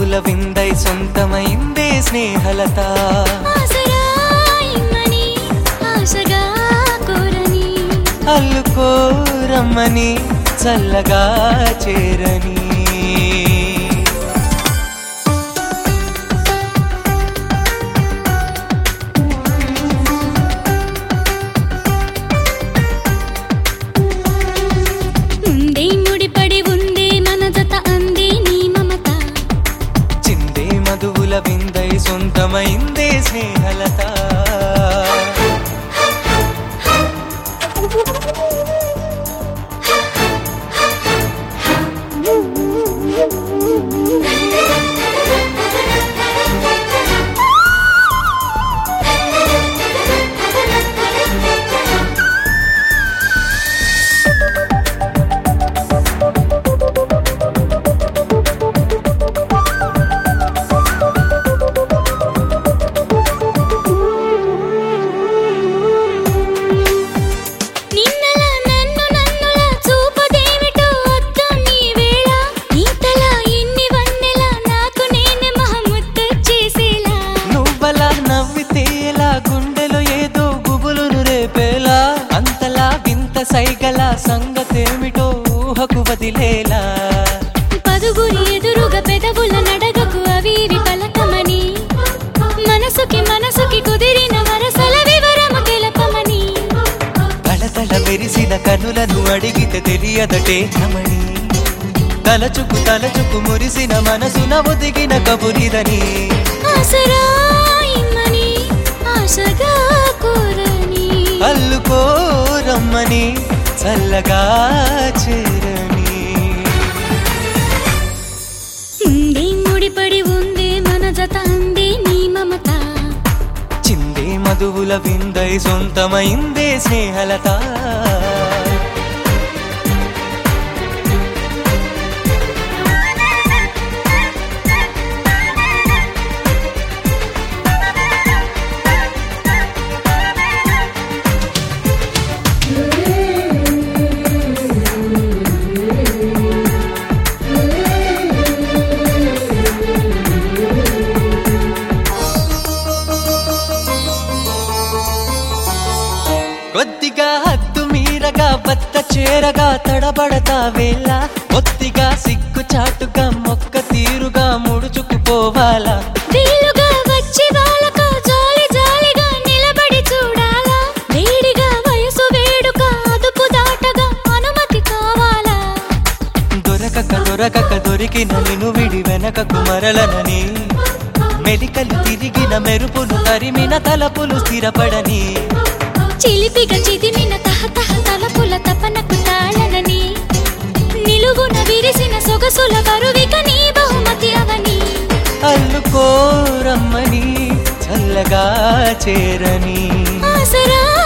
మధువుల విందై సొంతమైందే స్నేహలత ఆసరా ఇమ్మని ఆశగా కోరని అల్లుకోరమ్మని చల్లగా చేరని ముందే ముడిపడి ఉందే మన జత అందే నీ మమత చిందే మధువుల విందై సొంతమైందే స్నేహలత నిన్నలా నన్ను నన్నులా చూపదేమిటో అద్దం నీ వేళ ఇంతలా ఎన్ని వన్నెలా నాకు నేనే మహముద్దు చేసేలా నువ్వలా నవ్వితే ఎలా గుండెలో ఏదో గుబులును రేపేలా అంతలా వింత సైగల సంగతేమిటో ఊహకు వదిలేలా పదుగురి ఎదురుగా పెదవుల నడగకు అవి ఇవి పలకమని మనసుకి మనసుకి కుదిరిన వరసల వివరము తెలపమని తళతళ మెరిసిన కనులను అడిగితే తెలియదటే రమణి తలచుకు తలచుకు మురిసిన మనసున ఒదిగిన కబురిదని ఆసరా ఇమ్మని ఆశగా కోరని అల్లుకోరమ్మని చల్లగా చేరని ఉందే ముడిపడి ఉందే మన జత అందే నీ మమత చిందే మధువుల విందై సొంతమైందే స్నేహలత కొద్దిగా హద్దు మీరగా బత్త చేరగా తడబడతా వేళ ఒత్తిగా సిగ్గు చాటుగా మొక్క తీరుగా ముడుచుకుపోవాలా వీలుగా వచ్చి వాళ్ళక జాలి జాలిగా నిలబడి చూడాలా వేడిగా వయసు వేడుక అదుపు దాటగా అనుమతి కావాలా దొరకక దొరకక దొరికిన నిను విడి వెనకకు మరలనని మెలికలు తిరిగిన మెరుపులు తరిమిన తలపులు స్థిరపడని చిలిపిగా చిదిమిన తహతహ తలపుల తపనకు తాళనని నిలువున విరిసిన సొగసుల బరువిక నీ బహుమతి అవని అల్లుకోరమ్మని చల్లగా చేరని ఆసరా